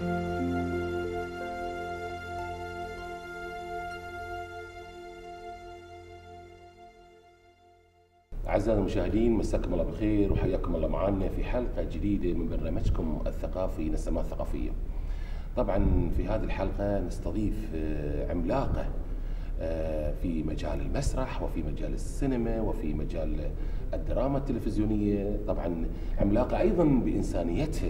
أعزائي المشاهدين مساكم الله بالخير وحياكم الله معنا في حلقة جديدة من برنامجكم الثقافي نسمات ثقافية. طبعا في هذه الحلقة نستضيف آه، عملاقة آه، في مجال المسرح وفي مجال السينما وفي مجال الدراما التلفزيونية طبعا عملاقة أيضا بإنسانيتها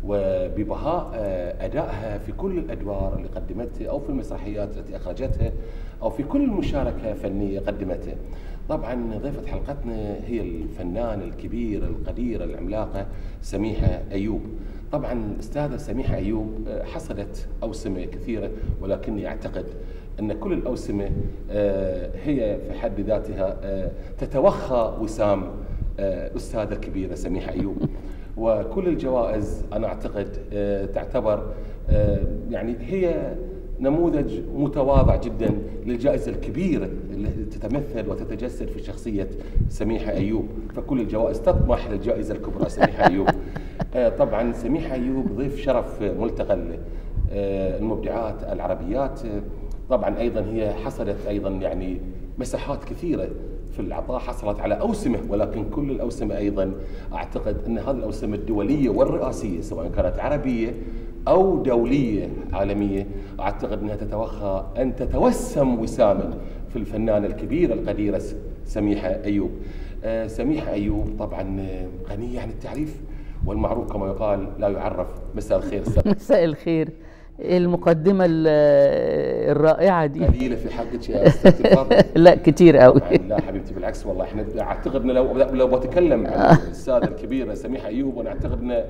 وببهاء آه، أدائها في كل الأدوار اللي قدمتها أو في المسرحيات التي أخرجتها أو في كل مشاركة فنية قدمتها طبعا ضيفة حلقتنا هي الفنانة الكبيرة القديرة العملاقة سميحة أيوب طبعا الأستاذة سميحة أيوب آه، حصدت أوسمة كثيرة ولكني أعتقد أن كل الأوسمة آه، هي في حد ذاتها آه، تتوخى وسام آه، الأستاذة الكبيرة سميحة أيوب وكل الجوائز أنا أعتقد آه، تعتبر آه، يعني هي نموذج متواضع جدا للجائزة الكبيرة التي تتمثل وتتجسد في شخصية سميحة أيوب فكل الجوائز تطمح للجائزة الكبرى سميحة أيوب آه، طبعا سميحة أيوب ضيف شرف ملتقى ال- آه، المبدعات العربيات آه، طبعا أيضا هي حصلت أيضا يعني مساحات كثيرة في العطاء حصلت على أوسمة ولكن كل الأوسمة أيضا أعتقد أن هذه الأوسمة الدولية والرئاسية سواء كانت عربية أو دولية عالمية أعتقد أنها تتوخى أن تتوسم وساما في الفنانة الكبيرة القديرة س- سميحة أيوب آه، سميحة أيوب طبعا آه، غنية عن التعريف والمعروف كما يقال لا يعرف مساء الخير أستاذ. مساء الخير المقدمة ال- الرائعة دي قليلة في حقك يا أستاذ تفضل لا كتير قوي طبعاً لا حبيبتي بالعكس والله احنا اعتقد ان لو لو بتكلم عن الاستاذه الكبيره سميحه ايوب وانا اعتقد ان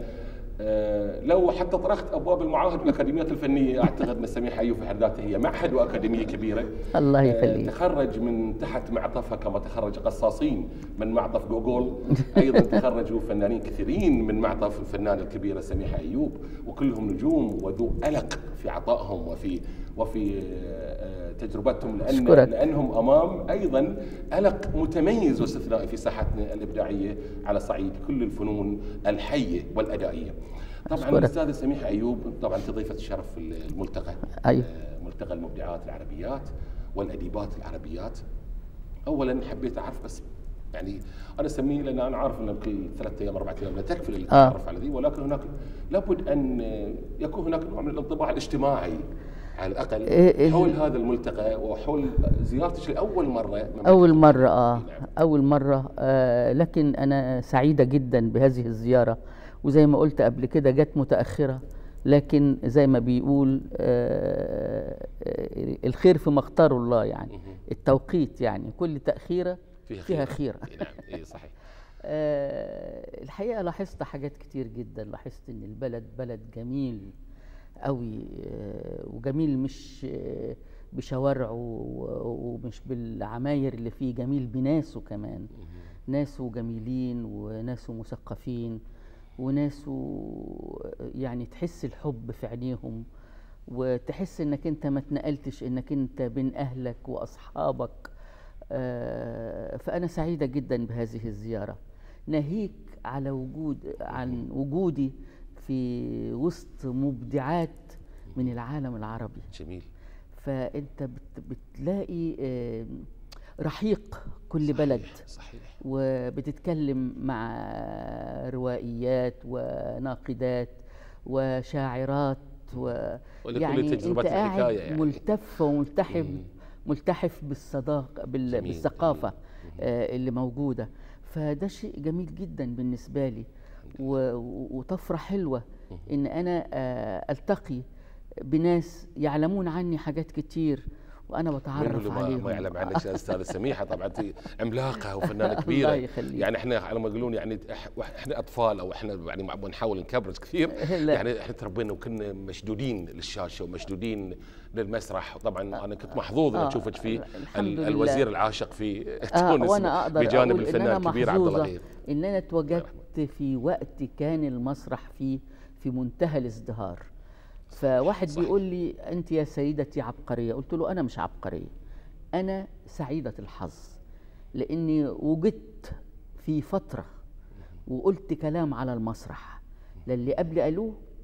آه، لو حتى طرقت ابواب المعاهد والاكاديميات الفنيه اعتقد ان سميحه ايوب في حد ذاتها هي معهد واكاديميه كبيره الله آه، يخليك. تخرج من تحت معطفها كما تخرج قصاصين من معطف جوجل ايضا تخرجوا فنانين كثيرين من معطف الفنانه الكبيره سميحه ايوب وكلهم نجوم وذو الق في عطائهم وفي وفي آه، تجربتهم لان أشكرك. لانهم امام ايضا الق متميز واستثنائي في ساحتنا الابداعيه على صعيد كل الفنون الحيه والادائيه. طبعا أشكرك. الاستاذه سميحه ايوب طبعا تضيفه الشرف في الملتقى أيوة. آه، ملتقى المبدعات العربيات والاديبات العربيات. اولا حبيت اعرف بس يعني انا اسميه لان انا عارف انه كل ثلاثة ايام اربعة ايام لا تكفي للتعرف على ذي ولكن هناك لابد ان يكون هناك نوع من الانطباع الاجتماعي على الاقل إيه ال- حول هذا الملتقى وحول زيارتك لاول مره مملكة أول مرة آه نعم. أول مرة آه لكن أنا سعيدة جدا بهذه الزيارة وزي ما قلت قبل كده جت متأخرة لكن زي ما بيقول آه آه، الخير في ما اختاره الله يعني التوقيت يعني كل تأخيرة فيها خيرة إيه نعم اي صحيح آه، الحقيقة لاحظت حاجات كتير جدا لاحظت ان البلد بلد جميل قوي آه، وجميل مش آه، بشوارعه و- ومش بالعماير اللي فيه جميل بناسه كمان ناسه جميلين وناسه مثقفين وناسه يعني تحس الحب في عينيهم وتحس انك انت ما اتنقلتش انك انت بين اهلك واصحابك آه، فأنا سعيدة جدا بهذه الزيارة ناهيك على وجود عن وجودي في وسط مبدعات من العالم العربي جميل فأنت بت بتلاقي آه، رحيق كل بلد صحيح وبتتكلم مع روائيات وناقدات وشاعرات و ولكل يعني تجربة انت قاعد الحكاية يعني. ملتف وملتحف ملتحف بالصداقة بال- جميل، بالثقافة آه، اللي موجودة فده شيء جميل جدا بالنسبة لي و- و- وطفرة حلوة إن أنا آه، ألتقي بناس يعلمون عني حاجات كتير وأنا منو بتعرف اللي ما, عليهم ما يعلم عنك يا استاذه سميحه طبعا انت عملاقه وفنانه كبيره الله يخليك. يعني احنا على ما يقولون يعني إح- احنا اطفال او احنا يعني مع- بنحاول نكبرج كثير لا. يعني احنا تربينا وكنا مشدودين للشاشه ومشدودين للمسرح طبعا انا كنت محظوظ ان آه، اشوفك فيه الحمد ال- لله. الوزير العاشق في آه تونس وانا اقدر بجانب أقول الفنان إن أنا الكبير عبد الله محظوظة غيث ان انا اتوجدت في وقت كان المسرح فيه في منتهى الازدهار فواحد صحيح. بيقول لي انت يا سيدتي عبقريه قلت له انا مش عبقريه انا سعيده الحظ لاني وجدت في فتره وقلت كلام على المسرح لا اللي قبل قالوه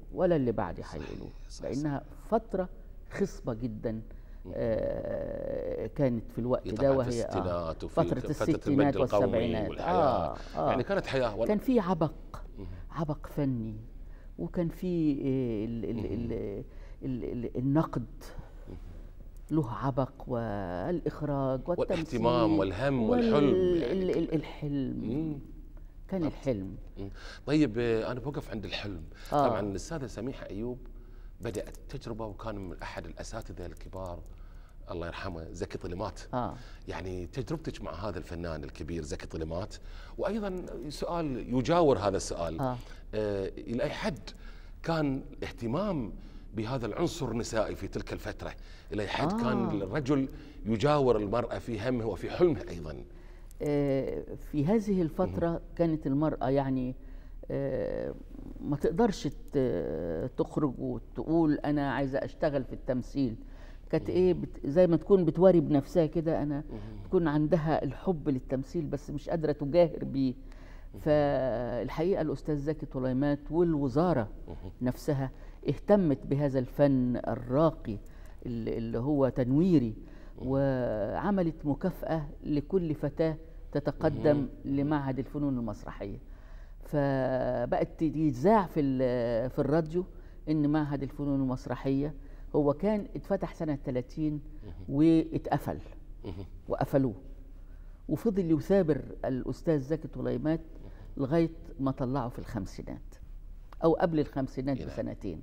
ولا اللي بعدي هيقولوه صح، لانها فتره خصبه جدا آه، كانت في الوقت هي ده طبعاً وهي في آه، الستينات وفي فتره فترة الستينات المجد القومي والسبعينات والحياة. آه آه يعني كانت حياه وال- كان في عبق عبق فني وكان في آه، ال ال ال ال ال النقد له عبق والاخراج والتمثيل والاهتمام والهم والحلم وال- يعني. ال- ال- الحلم مم. كان الحلم مم. طيب آه، انا بوقف عند الحلم آه. طبعا الاستاذه سميحه ايوب بدات تجربه وكان من احد الاساتذه الكبار الله يرحمه زكي طليمات اه يعني تجربتك مع هذا الفنان الكبير زكي طليمات وايضا سؤال يجاور هذا السؤال آه. آه الى اي حد كان اهتمام بهذا العنصر النسائي في تلك الفتره الى اي حد آه. كان الرجل يجاور المراه في همه وفي حلمه ايضا آه، في هذه الفترة كانت المرأة يعني آه، ما تقدرش ت- تخرج وتقول أنا عايزة أشتغل في التمثيل كانت إيه بت زي ما تكون بتواري بنفسها كده أنا تكون عندها الحب للتمثيل بس مش قادرة تجاهر بيه فالحقيقة الأستاذ زكي طليمات والوزارة نفسها اهتمت بهذا الفن الراقي اللي اللي هو تنويري وعملت مكافأة لكل فتاة تتقدم لمعهد الفنون المسرحية فبقت يتذاع في ال- في الراديو ان معهد الفنون المسرحية هو كان اتفتح سنة 30 واتقفل وقفلوه وفضل يثابر الأستاذ زكي طليمات لغاية ما طلعه في الخمسينات أو قبل الخمسينات نعم. بسنتين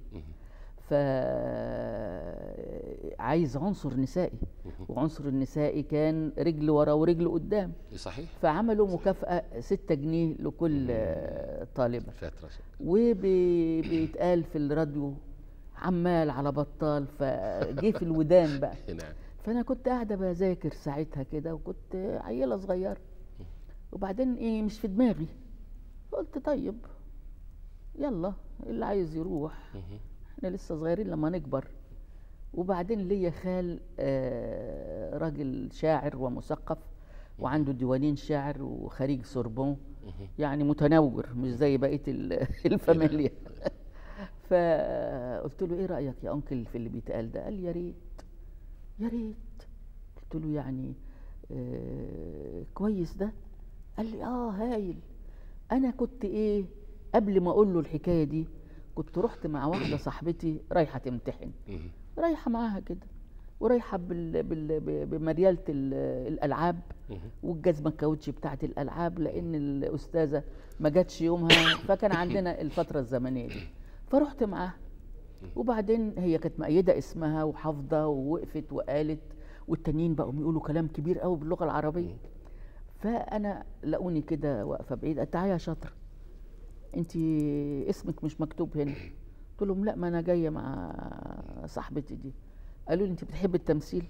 فعايز عنصر نسائي وعنصر النسائي كان رجل ورا ورجل قدام صحيح فعملوا مكافأة ستة جنيه لكل آه، طالبة فتره وبيتقال في الراديو عمال على بطال فجه في الودان بقى نعم فانا كنت قاعده بذاكر ساعتها كده وكنت عيله صغيره وبعدين ايه مش في دماغي قلت طيب يلا اللي عايز يروح احنا لسه صغيرين لما نكبر وبعدين ليا خال آه، راجل شاعر ومثقف وعنده ديوانين شعر وخريج سوربون يعني متنور مش زي بقيه ال- الفاميليا فقلت له ايه رايك يا انكل في اللي بيتقال ده قال لي يا ريت يا ريت قلت له يعني آه كويس ده قال لي اه هايل انا كنت ايه قبل ما اقول له الحكايه دي كنت رحت مع واحده صاحبتي رايحه تمتحن مهم. رايحه معاها كده ورايحه بال بال ب- بمرياله ال- الالعاب والجزمه الكاوتشي بتاعت الالعاب لان الاستاذه ما جاتش يومها فكان عندنا الفتره الزمنيه دي فرحت معاها وبعدين هي كانت مؤيده اسمها وحافظه ووقفت وقالت والتانيين بقوا يقولوا كلام كبير قوي باللغه العربيه فانا لقوني كده واقفه بعيد قالت تعالي يا شاطره انت اسمك مش مكتوب هنا قلت لهم لا ما انا جايه مع صاحبتي دي قالوا لي انت بتحب التمثيل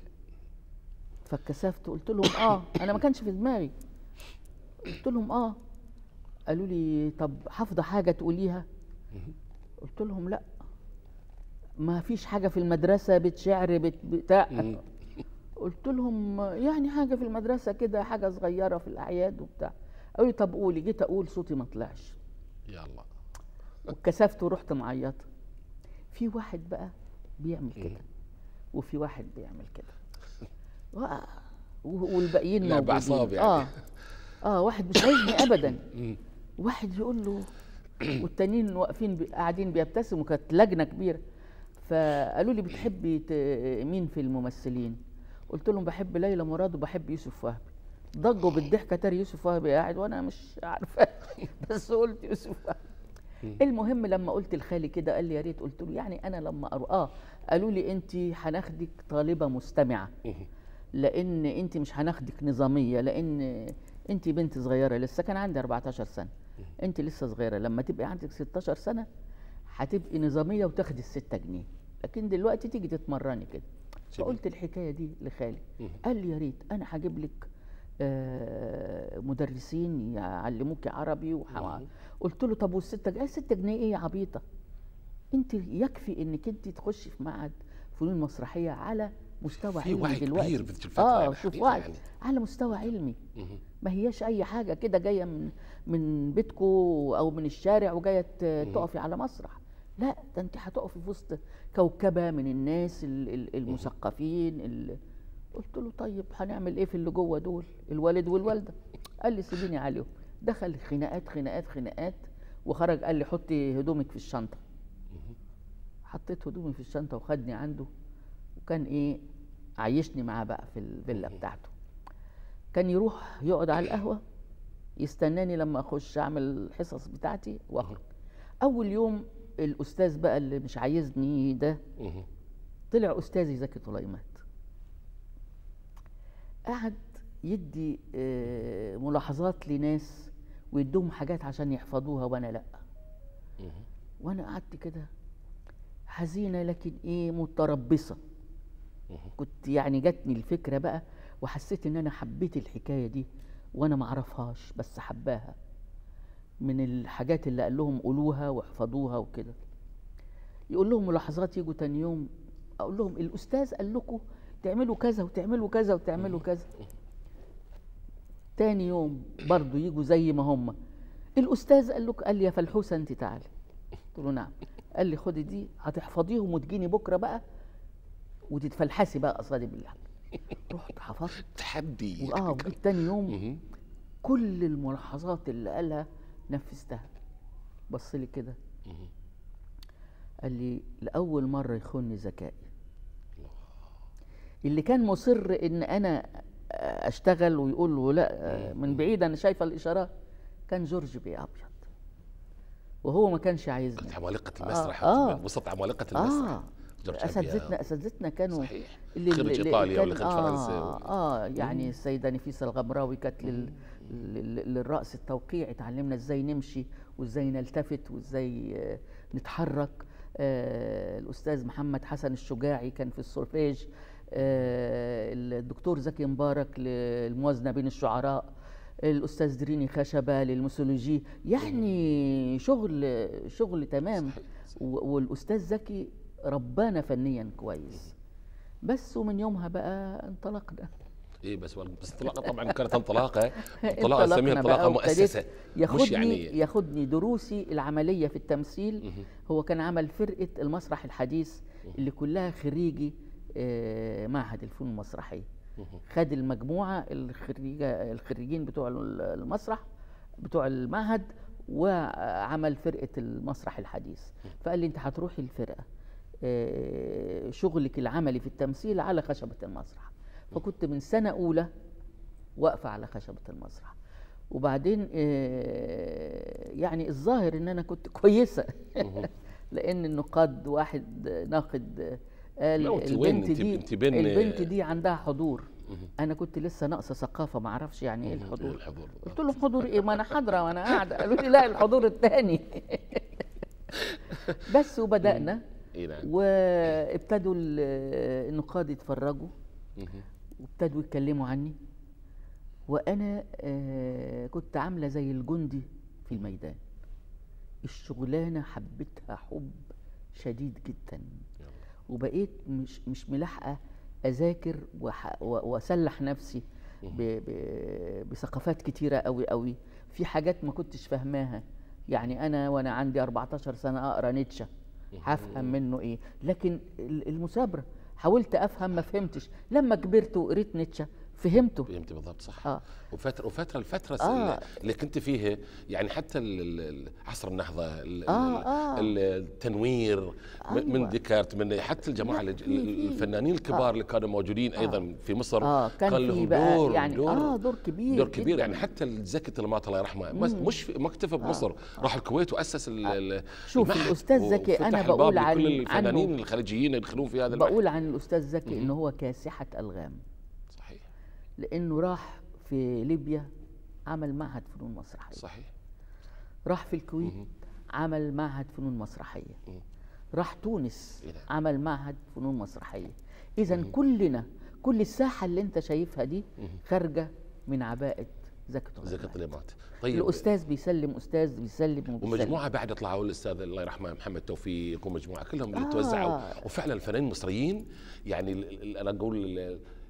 فاتكسفت قلت لهم اه انا ما كانش في دماغي قلت لهم اه قالوا لي طب حافظه حاجه تقوليها قلت لهم لا ما فيش حاجه في المدرسه بتشعر بت بتاع قلت لهم يعني حاجه في المدرسه كده حاجه صغيره في الاعياد وبتاع قالوا لي طب قولي جيت اقول صوتي ما طلعش يلا واتكسفت ورحت معيطه في واحد بقى بيعمل كده وفي واحد بيعمل كده و- و- والباقيين لعب موجودين أعصاب يعني. اه اه واحد مش عايزني ابدا واحد يقول له والتانيين واقفين بي- قاعدين بيبتسموا كانت لجنه كبيره فقالوا لي بتحبي ت- مين في الممثلين قلت لهم بحب ليلى مراد وبحب يوسف وهبي ضجوا بالضحكه ترى يوسف وهبي قاعد وانا مش عارفه بس قلت يوسف وهبي المهم لما قلت لخالي كده قال لي يا ريت قلت له يعني انا لما أرو... اه قالوا لي انت هناخدك طالبه مستمعه لان انت مش هناخدك نظاميه لان انت بنت صغيره لسه كان عندي 14 سنه انت لسه صغيره لما تبقي عندك 16 سنه هتبقي نظاميه وتاخدي الستة جنيه لكن دلوقتي تيجي تتمرني كده جميل. فقلت الحكايه دي لخالي قال لي يا ريت انا هجيب لك آه، مدرسين يعلموكي عربي وح... قلت له طب والستة جنيه ستة جنيه ايه يا عبيطه انت يكفي انك انت تخشي في معهد فنون مسرحيه على مستوى في علمي وعي دلوقتي كبير في تلك الفترة اه يعني شوف حقيقة وعي يعني. على مستوى علمي مهم. ما هياش اي حاجه كده جايه من من بيتكو او من الشارع وجايه ت- تقفي على مسرح لا ده انت هتقفي في وسط كوكبه من الناس ال- ال- المثقفين ال- قلت له طيب هنعمل ايه في اللي جوه دول الوالد والوالده قال لي سيبيني عليهم دخل خناقات خناقات خناقات وخرج قال لي حطي هدومك في الشنطه حطيت هدومي في الشنطه وخدني عنده وكان ايه عيشني معاه بقى في الفيلا بتاعته كان يروح يقعد على القهوه يستناني لما اخش اعمل الحصص بتاعتي واخرج اول يوم الاستاذ بقى اللي مش عايزني ده مهم. طلع استاذي زكي طليمات قعد يدي آه، ملاحظات لناس ويدوهم حاجات عشان يحفظوها وانا لا مهم. وانا قعدت كده حزينه لكن ايه متربصه مهم. كنت يعني جاتني الفكره بقى وحسيت ان انا حبيت الحكايه دي وانا ما اعرفهاش بس حباها من الحاجات اللي قال لهم قولوها واحفظوها وكده يقول لهم ملاحظات يجوا تاني يوم اقول لهم الاستاذ قال لكم تعملوا كذا وتعملوا كذا وتعملوا كذا تاني يوم برضو يجوا زي ما هم الاستاذ قال لك قال لي يا فلحوسه انت تعالي قلت له نعم قال لي خدي دي هتحفظيهم وتجيني بكره بقى وتتفلحسي بقى قصادي بالله رحت حفظت تحدي واه وجيت تاني يوم مهم. كل الملاحظات اللي قالها نفذتها بص لي كده مهم. قال لي لاول مره يخوني ذكائي اللي كان مصر ان انا اشتغل ويقول له لا من بعيد انا شايفه الاشارات كان جورج بيه ابيض وهو ما كانش عايزني كنت عمالقة المسرح آه. وسط عمالقة المسرح اه جورج اساتذتنا أبيض. اساتذتنا كانوا صحيح اللي خريج اللي ايطاليا كان- ولا خريج آه فرنسا اه يعني السيده نفيسه الغمراوي كانت لل لل- للرقص التوقيعي اتعلمنا ازاي نمشي وازاي نلتفت وازاي آه، نتحرك آه الاستاذ محمد حسن الشجاعي كان في السولفيج آه الدكتور زكي مبارك للموازنه بين الشعراء الاستاذ دريني خشبه للميثولوجي يعني شغل شغل تمام صحيح. و- والاستاذ زكي ربانا فنيا كويس بس ومن يومها بقى انطلقنا ايه بس بس انطلاقه طبعا كانت انطلاقه انطلاقه انطلقنا نسميها بقى انطلاقه وابتديت مؤسسه ياخدني مش يعني ياخدني دروسي العمليه في التمثيل مهم. هو كان عمل فرقه المسرح الحديث اللي كلها خريجي آه، معهد الفنون المسرحيه مهم. خد المجموعه الخريجه الخريجين بتوع المسرح بتوع المعهد وعمل فرقه المسرح الحديث فقال لي انت هتروحي الفرقه آه، شغلك العملي في التمثيل على خشبه المسرح فكنت من سنه اولى واقفه على خشبه المسرح وبعدين آه، يعني الظاهر ان انا كنت كويسه لان النقاد واحد ناقد قال لا، وأنت وين؟ البنت أنت- دي أنت بين- البنت دي عندها حضور مهم. انا كنت لسه ناقصه ثقافه ما اعرفش يعني ايه إيه الحضور الحضور قلت لهم حضور ايه ما انا حاضره وانا قاعده قالوا لي لا الحضور الثاني بس وبدانا اي نعم وابتدوا ال- النقاد يتفرجوا مهم. وابتدوا يتكلموا عني وانا آه، كنت عامله زي الجندي في الميدان الشغلانه حبيتها حب شديد جدا يلا. وبقيت مش مش ملاحقه اذاكر وح- و- واسلح نفسي ب- ب- بثقافات كتيره قوي قوي في حاجات ما كنتش فاهماها يعني انا وانا عندي 14 سنه اقرا نيتشه هفهم منه ايه لكن ال- المثابره حاولت افهم ما فهمتش لما كبرت وقريت نيتشه فهمته فهمت بالضبط صح اه وفتره وفتره الفتره آه. اللي كنت فيها يعني حتى ال- ال- ال- عصر النهضه ال- آه، ال- آه. ال- التنوير من- من أيوة. ديكارت من حتى الجماعه لا، الج- في- في- الفنانين الكبار آه. اللي كانوا موجودين ايضا في مصر اه كان كان في لهم بقى دور يعني دور اه دور كبير دور كبير جداً. يعني حتى زكي طلمات الله يرحمه مس- مش في ما اكتفى بمصر راح الكويت واسس ال- ال- شوف المعهد الأستاذ زكي وفتح أنا الباب بقول لكل عن- الفنانين عنه- الخليجيين يدخلون في هذا المعهد بقول عن الاستاذ زكي ان هو كاسحه الغام صحيح لانه راح في ليبيا عمل معهد فنون مسرحيه صحيح راح في الكويت عمل معهد فنون مسرحيه مم. راح تونس إيه ده؟ عمل معهد فنون مسرحيه اذا كلنا كل الساحه اللي انت شايفها دي خارجه من عباءه زكي طلعت زكي طلمات طيب الاستاذ بيسلم استاذ بيسلم وبيسلم ومجموعه بعد طلعوا الاستاذ الله يرحمه محمد توفيق ومجموعه كلهم اللي آه. توزعوا وفعلا الفنانين المصريين يعني ال- ال- انا اقول ال-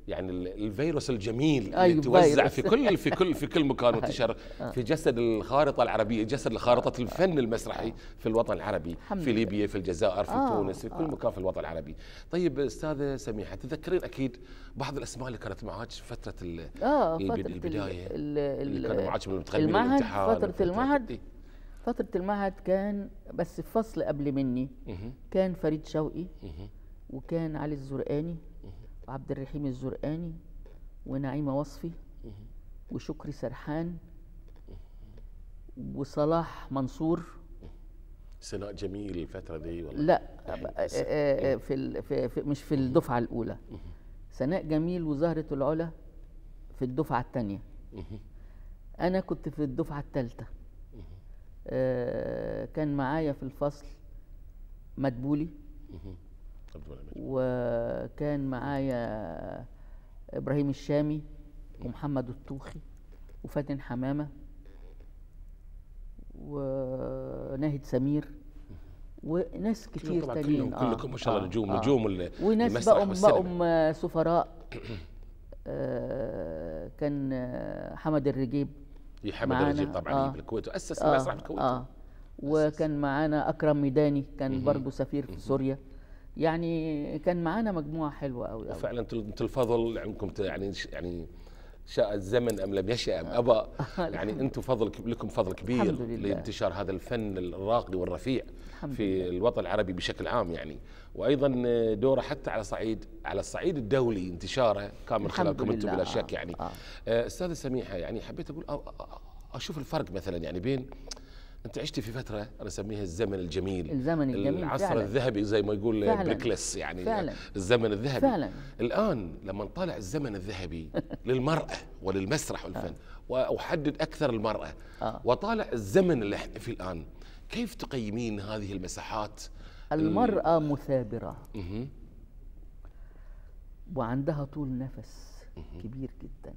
يعني ال- الفيروس الجميل اللي أيوة، توزع فيروس. في كل في كل في كل مكان وانتشر في جسد الخارطه العربيه جسد خارطه الفن المسرحي في الوطن العربي الحمد في لله. ليبيا في الجزائر في آه، تونس في كل مكان في الوطن العربي طيب استاذه سميحه تذكرين اكيد بعض الاسماء اللي كانت معك في فتره ال- اه البد- فترة ال- البدايه ال- اللي ال- كانوا معك من متقدمين المعهد الامتحان فترة وفترة- المعهد إيه. فترة المعهد كان بس في فصل قبل مني مهم. كان فريد شوقي مهم. وكان علي الزرقاني وعبد الرحيم الزرقاني ونعيمة وصفي وشكري سرحان وصلاح منصور سناء جميل الفتره دي والله لا آه، آه، آه، في, ال- في, في مش في الدفعة الأولى سناء جميل وزهرة العلا في الدفعة الثانية مهم. أنا كنت في الدفعة الثالثة آه، كان معايا في الفصل مدبولي مهم. عبد المنعم. وكان معايا إبراهيم الشامي ومحمد الطوخي وفاتن حمامة وناهد سمير وناس كتير طبعا تانيين كلهم كلكم ما شاء الله نجوم نجوم ال- وناس المسرح بقوا والسينما. بقوا سفراء آه، كان آه، حمد الرجيب في حمد معانا، الرجيب طبعا آه. آه. بالكويت واسس آه المسرح بالكويت آه وكان معانا أكرم ميداني كان برضو سفير في سوريا يعني كان معانا مجموعة حلوة أوي أوي وفعلا انتم انتم الفضل عندكم ت- يعني ش- يعني شاء الزمن ام لم يشاء ام ابى يعني انتم فضل ك- لكم فضل كبير الحمد لله. لانتشار هذا الفن الراقي والرفيع الحمد في الوطن العربي بشكل عام يعني وايضا دوره حتى على صعيد على الصعيد الدولي انتشاره كان من الحمد خلالكم انتم لله. بلا شك آه، يعني آه. آه، استاذه سميحه يعني حبيت اقول أ- أ- اشوف الفرق مثلا يعني بين انت عشتي في فتره انا اسميها الزمن الجميل الزمن الجميل العصر فعلاً. الذهبي زي ما يقول فعلاً. بريكلس يعني فعلاً. الزمن الذهبي فعلاً. الان لما طالع الزمن الذهبي للمراه وللمسرح والفن واحدد اكثر المراه آه. وطالع الزمن اللي احنا فيه الان كيف تقيمين هذه المساحات المرأة مثابرة مهم. وعندها طول نفس كبير جدا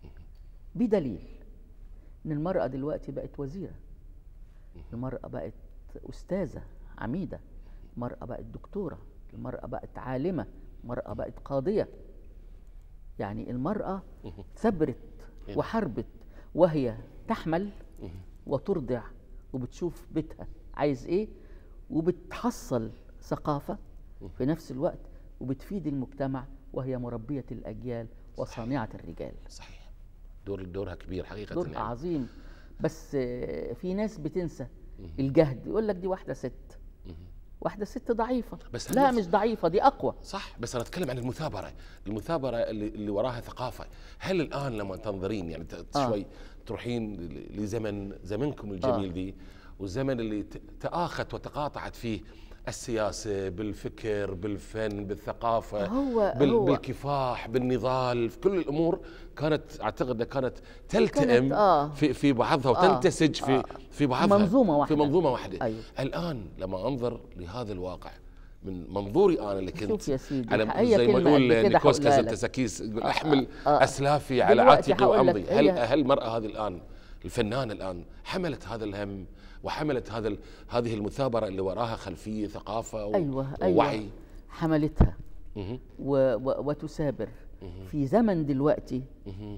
بدليل ان المرأة دلوقتي بقت وزيرة المرأة بقت أستاذة عميدة المرأة بقت دكتورة المرأة بقت عالمة المرأة بقت قاضية يعني المرأة ثبرت وحربت وهي تحمل وترضع وبتشوف بيتها عايز ايه وبتحصل ثقافة في نفس الوقت وبتفيد المجتمع وهي مربية الأجيال وصانعة الرجال صحيح دور دورها كبير حقيقه دور يعني. عظيم بس آه، في ناس بتنسى الجهد يقول لك دي واحدة ست واحدة ست ضعيفة بس لا هل- مش ضعيفة دي أقوى صح بس انا اتكلم عن المثابره المثابره اللي, اللي وراها ثقافه هل الان لما تنظرين يعني ت- آه. شوي تروحين ل- لزمن زمنكم الجميل آه. دي والزمن اللي ت- تآخت وتقاطعت فيه السياسة بالفكر بالفن بالثقافة هو- بال هو- بالكفاح بالنضال في كل الأمور كانت أعتقد أنها كانت تلتئم كانت- آه. في في بعضها آه. وتنتسج في آه. في بعضها منظومة واحدة. في منظومة واحدة أيوة. الآن لما أنظر لهذا الواقع من منظوري انا اللي كنت شوف يا سيدي، على هي زي ما كلمة يقول قد كده نيكوس هقولها لك. كازانتساكيس يقول احمل آه. اسلافي على دلوقتي عاتقي هقول لك وامضي هل هي- هل المراه هذه الان الفنانه الان حملت هذا الهم وحملت هذا ال- هذه المثابره اللي وراها خلفيه ثقافه و- أيوة أيوة ووعي حملتها مهم. و و وتثابر في زمن دلوقتي مهم.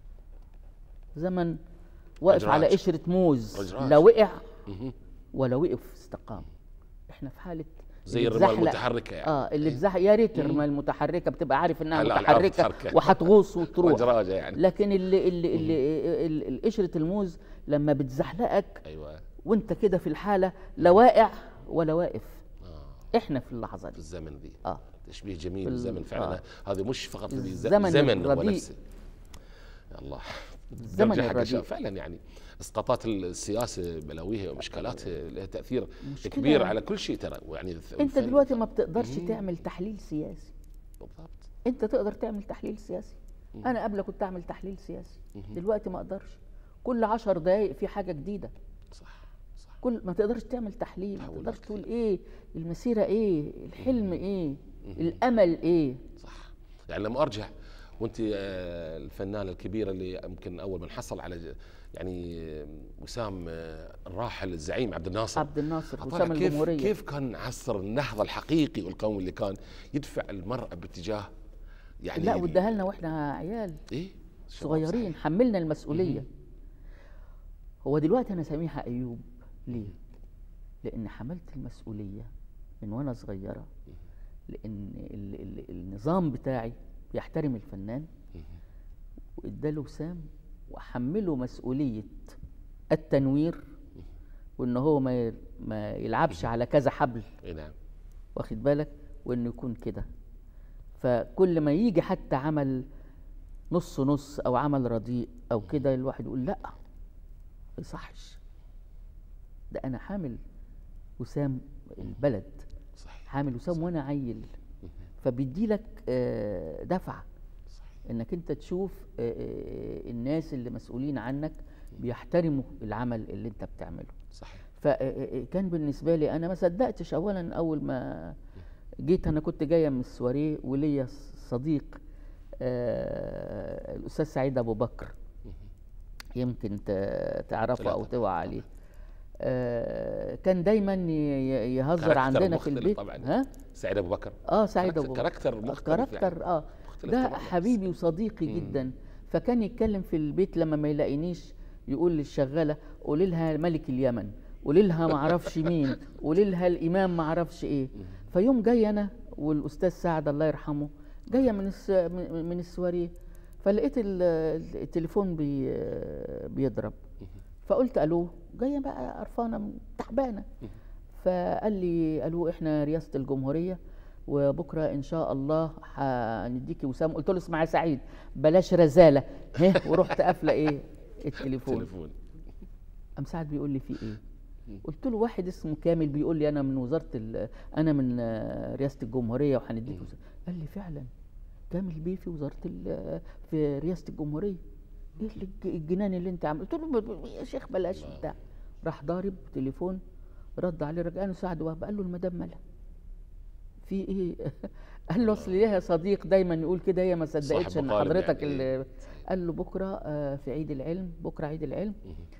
زمن واقف على رجراج. قشرة موز رجراج. لا وقع مهم. ولا وقف استقام احنا في حالة زي اللي الرمال اتزحلق- المتحركة يعني. اه اللي اتزحلق يا ريت الرمال المتحركة بتبقى عارف انها على الأرض متحركة حركة. وهتغوص وتروح رجراجة يعني. لكن اللي اللي اللي ال- ال- قشرة الموز لما بتزحلقك ايوه وانت كده في الحالة لا واقع ولا واقف آه. احنا في اللحظة في دي الزمن ذي اه تشبيه جميل في ال- الزمن فعلا آه. هذه مش فقط ذي ز- الزمن زمن هو الرديء. نفسه يا الله الزمن نرجع حق الرديء. الشباب. فعلا يعني اسقاطات السياسه بلاويها ومشكلاتها لها تاثير مشكلة. كبير على كل شيء ترى يعني الث- انت الفن- دلوقتي ما بتقدرش تعمل تحليل سياسي بالضبط انت تقدر تعمل تحليل سياسي انا قبل كنت اعمل تحليل سياسي دلوقتي ما اقدرش كل عشر دقايق في حاجه جديده صح صح كل ما تقدرش تعمل تحليل ما تحولات تقدرش كتير. تقول ايه المسيره ايه الحلم ايه الامل ايه صح يعني لما ارجع وانت آه، الفنانه الكبيره اللي يمكن اول من حصل على ج- يعني آه، وسام آه، الراحل الزعيم عبد الناصر عبد الناصر أطالع وسام كيف الجمهوريه كيف كان عصر النهضه الحقيقي والقومي اللي كان يدفع المراه باتجاه يعني لا واداها لنا واحنا عيال ايه شباب صغيرين صحيح. حملنا المسؤوليه هو دلوقتي انا سامحها ايوب ليه لان حملت المسؤوليه من وانا صغيره لان ال ال النظام بتاعي بيحترم الفنان واداله وسام وحمله مسؤوليه التنوير وان هو ما ي- ما يلعبش على كذا حبل اي نعم واخد بالك وانه يكون كده فكل ما يجي حتى عمل نص نص او عمل رديء او كده الواحد يقول لا ما يصحش ده انا حامل وسام البلد صحيح حامل وسام وانا عيل فبيدي لك دفعه صحيح انك انت تشوف آه، آه، الناس اللي مسؤولين عنك بيحترموا العمل اللي انت بتعمله صحيح فكان بالنسبه لي انا ما صدقتش اولا اول ما جيت انا كنت جايه من السواريه وليا صديق آه، الاستاذ سعيد ابو بكر يمكن ت- تعرفه او لا، توعى عليه آه، كان دايما ي- ي- يهزر كاركتر عندنا في مختلف البيت طبعا ها سعيد ابو بكر اه سعيد كاركتر- ابو بكر. كاركتر آه، مختلف كاركتر يعني. اه مختلف ده تماماً. حبيبي وصديقي جدا فكان يتكلم في البيت لما ما يلاقينيش يقول للشغاله قولي لها ملك اليمن قولي لها ما اعرفش مين قولي لها الامام ما اعرفش ايه فيوم جاي انا والاستاذ سعد الله يرحمه جايه من الس... من من السواريه فلقيت ال- التليفون بي... بيضرب فقلت الو جايه بقى قرفانه تعبانه فقال لي الو احنا رئاسه الجمهوريه وبكره ان شاء الله هنديكي وسام قلت له اسمع يا سعيد بلاش رزاله ها ورحت قافله ايه التليفون تليفون قام سعد بيقول لي في ايه قلت له واحد اسمه كامل بيقول لي انا من وزاره ال- انا من آه، رئاسه الجمهوريه وهنديك وسام قال لي فعلا كامل بيه في وزاره ال- في رئاسه الجمهوريه ايه اللي الج- الجنان اللي انت عامله قلت له ب- ب- يا شيخ بلاش بتاع راح ضارب تليفون رد عليه رجعني سعد وهب قال له المدام مالها في ايه قال له اصل ليها صديق دايما يقول كده هي ما صدقتش ان مقالب حضرتك يعني. اللي قال له بكره آه، في عيد العلم بكره عيد العلم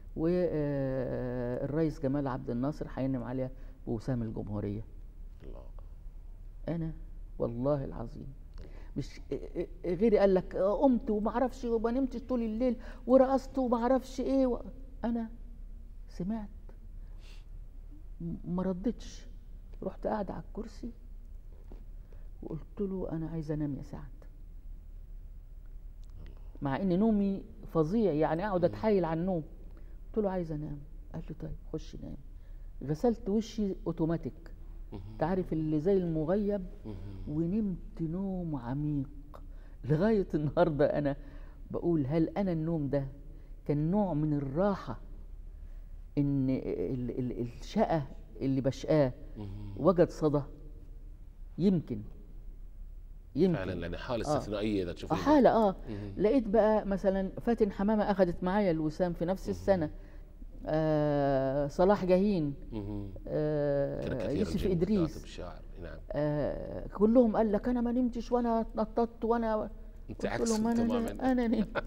والرئيس جمال عبد الناصر هينم عليها بوسام الجمهوريه الله انا والله العظيم مش غيري قال لك قمت وما اعرفش وما نمتش طول الليل ورقصت وما اعرفش ايه و... انا سمعت م- ما ردتش رحت قاعد على الكرسي وقلت له انا عايز انام يا سعد مع ان نومي فظيع يعني اقعد اتحايل على النوم قلت له عايز انام قال لي طيب خش نام غسلت وشي اوتوماتيك انت عارف اللي زي المغيب ونمت نوم عميق لغايه النهارده انا بقول هل انا النوم ده كان نوع من الراحه ان ال- ال- الشقه اللي بشقاه وجد صدى يمكن يمكن فعلا لان حاله آه. استثنائيه اذا تشوفين حالة اه لقيت بقى مثلا فاتن حمامة أخذت معايا الوسام في نفس السنة آه صلاح جاهين مهم. كان آه كثير يوسف جدا إدريس كاتب شاعر نعم آه كلهم قال لك أنا ما نمتش وأنا اتنططت وأنا انت قلت عكس لهم أنا تماما أنا نمت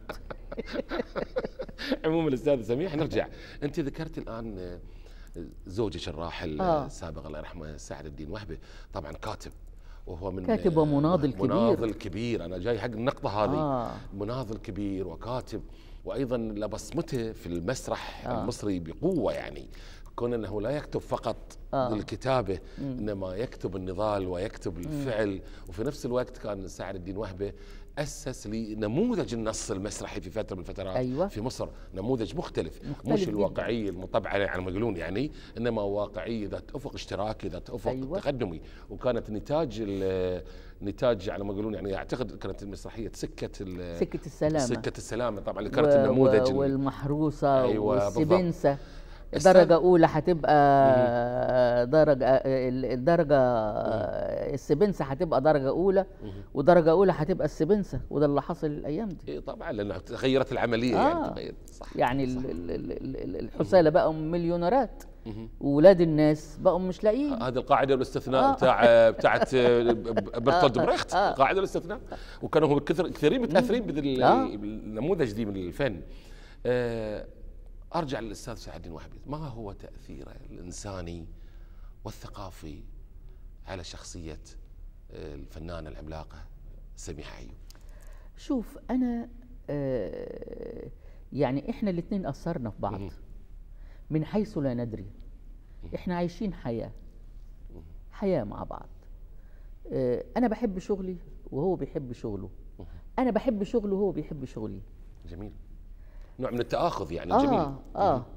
عموما الاستاذ سميح نرجع انت ذكرت الان آه، زوجك الراحل آه. آه. السابق الله يرحمه سعد الدين وهبه طبعا كاتب وهو من كاتب آه، ومناضل كبير. مناضل كبير انا جاي حق النقطه هذه آه. مناضل كبير وكاتب وايضا لبصمته في المسرح آه. آه. المصري بقوه يعني كون انه لا يكتب فقط آه. آه. الكتابه انما يكتب النضال ويكتب الفعل وفي نفس الوقت كان سعد الدين وهبه اسس لنموذج النص المسرحي في فتره من الفترات أيوة. في مصر نموذج مختلف, مختلف مش جداً. الواقعيه المطبعه على ما يقولون يعني انما واقعيه ذات افق اشتراكي ذات افق أيوة. أيوة. تقدمي وكانت نتاج ال- نتاج على ما يقولون يعني اعتقد كانت المسرحيه سكه ال- سكة السلامة سكه السلامه طبعا اللي كانت و- النموذج و- ال- والمحروسة أيوة، بالضبط. والسبنسة السبب- درجة أولى هتبقى درجة ال- الدرجة السبنسة هتبقى درجة أولى ودرجة أولى هتبقى السبنسة وده اللي حصل الأيام دي إيه طبعا لانها تغيرت العمليه آه. يعني تغيرت صح يعني صح. ال- ال- ال- ال- الحسالة بقوا مليونيرات وولاد الناس بقوا مش لاقيين هذه القاعده والاستثناء آه. آه. بتاع بتاعت برتولد آه. بريخت آه. القاعده والاستثناء وكانوا هم كثر كثيرين متاثرين بذي آه. النموذج دي من الفن آه، ارجع للاستاذ سعد الدين وهبي ما هو تاثيره الانساني والثقافي على شخصيه آه، الفنانه العملاقه سميحه ايوب شوف انا آه يعني احنا الاثنين اثرنا في بعض مهم. من حيث لا ندري احنا عايشين حياه حياه مع بعض آه انا بحب شغلي وهو بيحب شغله انا بحب شغله وهو بيحب شغلي جميل نوع من التآخذ يعني اه جميل اه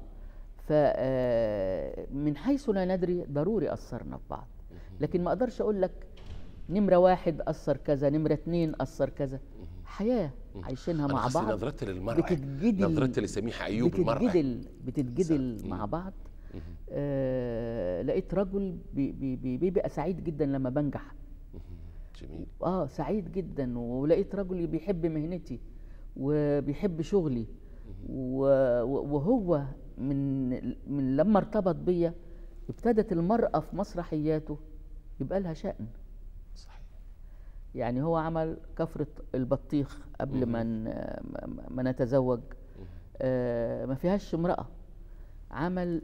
فمن حيث لا ندري ضروري اثرنا في بعض لكن ما اقدرش اقول لك نمره واحد اثر كذا نمره اتنين اثر كذا حياه عايشينها أنا مع قصدي بعض نظرتي للمرأة بتتجدل نظرتي لسميحة أيوب المرأة بتتجدل بتتجدل إنسان. مع مم. بعض آه لقيت رجل بي- بي- بي- بيبقى سعيد جدا لما بنجح جميل اه سعيد جدا ولقيت رجل بيحب مهنتي وبيحب شغلي و- و- وهو من من لما ارتبط بيا ابتدت المرأة في مسرحياته يبقى لها شأن صحيح يعني هو عمل كفرة البطيخ قبل ما ن- ما- ما نتزوج آه ما فيهاش امرأة عمل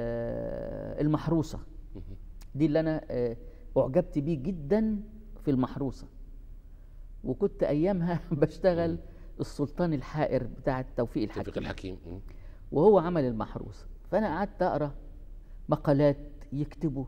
آه المحروسة دي اللي أنا آه أعجبت بيه جدا في المحروسة وكنت أيامها بشتغل السلطان الحائر بتاع توفيق توفيق الحكيم الحكيم مم. وهو عمل المحروسة فأنا قعدت أقرأ مقالات يكتبوا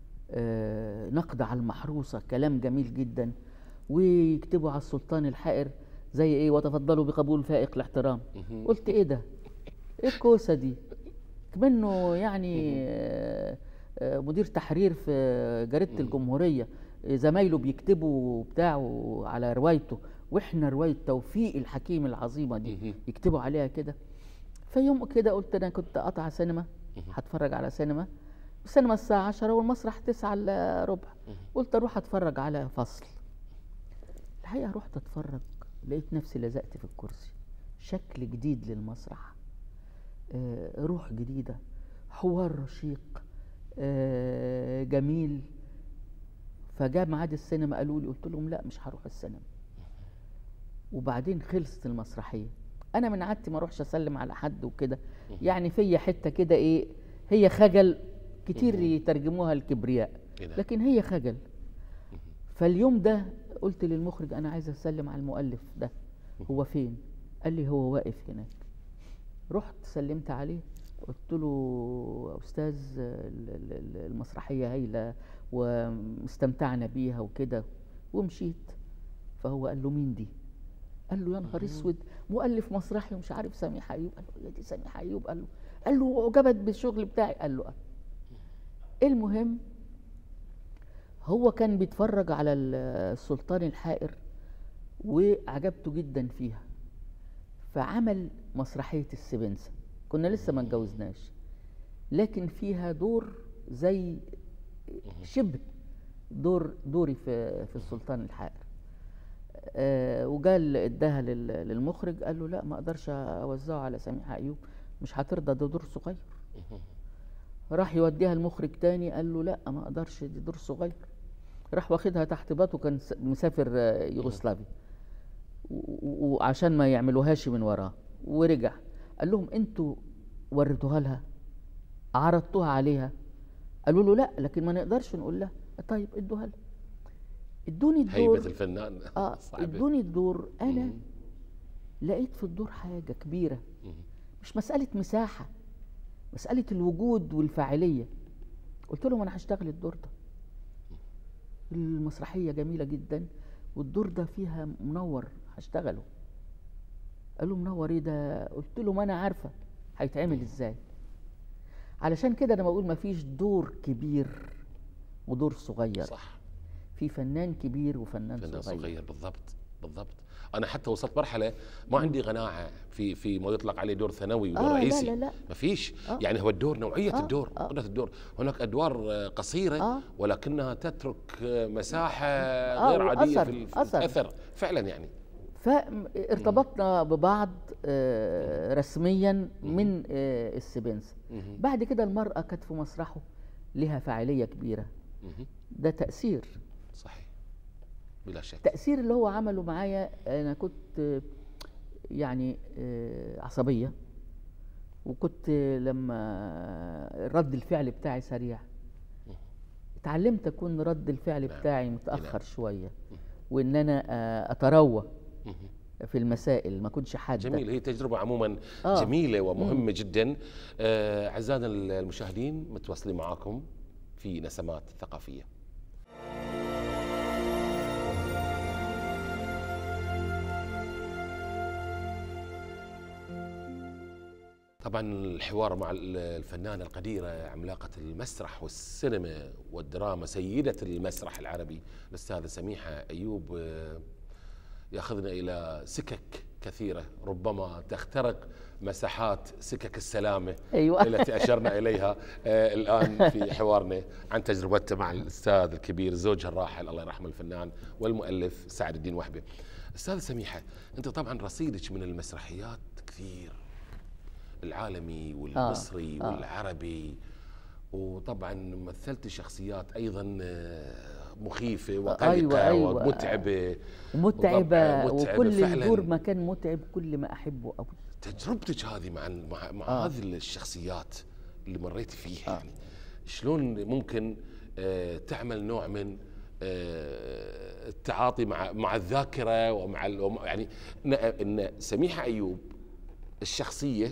آه، نقد على المحروسة كلام جميل جدا ويكتبوا على السلطان الحائر زي ايه وتفضلوا بقبول فائق الاحترام قلت ايه ده ايه الكوسة دي منه يعني آه، آه، مدير تحرير في جريدة الجمهورية آه، زمايله بيكتبوا بتاعه على روايته واحنا رواية توفيق الحكيم العظيمة دي يكتبوا عليها كده فيوم كده قلت انا كنت قاطعه سينما هتفرج على سينما السينما الساعة 10 والمسرح 9 الا ربع قلت اروح اتفرج على فصل الحقيقة رحت اتفرج لقيت نفسي لزقت في الكرسي شكل جديد للمسرح آه، روح جديدة حوار رشيق آه، جميل فجاء ميعاد السينما قالوا لي قلت لهم لا مش هروح السينما وبعدين خلصت المسرحيه انا من عادتي ما اروحش اسلم على حد وكده يعني فيا حته كده ايه هي خجل كتير يترجموها الكبرياء إيه ده؟ لكن هي خجل فاليوم ده قلت للمخرج انا عايز اسلم على المؤلف ده هو فين قال لي هو واقف هناك رحت سلمت عليه قلت له يا استاذ ال- ال- ال- المسرحيه هايله واستمتعنا بيها وكده ومشيت فهو قال له مين دي قال له يا نهار اسود مؤلف مسرحي ومش عارف سميح ايوب قال له يا دي سميح ايوب قال له قال له اعجبت بالشغل بتاعي قال له آه. المهم هو كان بيتفرج على ال- السلطان الحائر وعجبته جدا فيها فعمل مسرحية السبنسة كنا لسه ما اتجوزناش لكن فيها دور زي شبه دور دوري في في السلطان الحائر آه وقال اداها لل- للمخرج قال له لا ما اقدرش اوزعه على سميحة ايوب مش هترضى ده دور صغير راح يوديها المخرج تاني قال له لا ما اقدرش دي دور صغير راح واخدها تحت باطه كان س- مسافر آه، يوغوسلافيا و- و- وعشان ما يعملوهاش من وراه ورجع قال لهم انتوا وريتوها لها عرضتوها عليها قالوا له لا لكن ما نقدرش نقول لها طيب ادوها لها ادوني الدور هيبة الفنان اه صعبة. ادوني الدور انا لقيت في الدور حاجه كبيره مش مساله مساحه مساله الوجود والفاعليه قلت لهم انا هشتغل الدور ده المسرحيه جميله جدا والدور ده فيها منور هشتغله قالوا منور ايه ده قلت له ما انا عارفه هيتعمل ازاي علشان كده انا بقول مفيش دور كبير ودور صغير صح في فنان كبير وفنان فنان صغير, صغير بالضبط بالضبط انا حتى وصلت مرحله ما عندي قناعه في في ما يطلق عليه دور ثانوي ودور آه، لا، رئيسي لا، لا. ما فيش آه. يعني هو الدور نوعيه آه، الدور آه. قدره الدور هناك ادوار آه، قصيره آه. ولكنها تترك آه، مساحه آه، غير عاديه وأثر، في ال- في أثر. الاثر فعلا يعني فارتبطنا ببعض آه، رسميا من آه، السبنس بعد كده المرأة كانت في مسرحه لها فاعلية كبيرة مهم. ده تأثير صحيح بلا شك التأثير اللي هو عمله معايا أنا كنت آه، يعني آه، عصبية وكنت لما رد الفعل بتاعي سريع اتعلمت أكون رد الفعل نعم. بتاعي نعم. متأخر شوية وإن أنا آه، أتروى مهم. في المسائل ما اكونش حاده جميل هي تجربة عموما آه. جميلة ومهمة جدا آه، أعزائنا المشاهدين متواصلين معاكم في نسمات ثقافية طبعا الحوار مع الفنانة القديرة عملاقة المسرح والسينما والدراما سيدة المسرح العربي الأستاذة سميحة أيوب آه، ياخذنا الى سكك كثيره ربما تخترق مساحات سكك السلامه أيوة. التي اشرنا اليها آه، الان في حوارنا عن تجربته مع الاستاذ الكبير زوجها الراحل الله يرحمه الفنان والمؤلف سعد الدين وهبه. استاذ سميحه انت طبعا رصيدك من المسرحيات كثير العالمي والمصري آه. والعربي وطبعا مثلت شخصيات ايضا آه، مخيفه وقلقه أيوة، أيوة. ومتعبه متعبة وطبعاً متعبة وكل فعلاً. الدور ما كان متعب كل ما أحبه أوي تجربتك هذه مع مع, مع آه. هذه الشخصيات اللي مريتي فيها يعني شلون ممكن آه، تعمل نوع من آه، التعاطي مع مع الذاكره ومع ال- ومع- يعني ان ان سميحه ايوب الشخصيه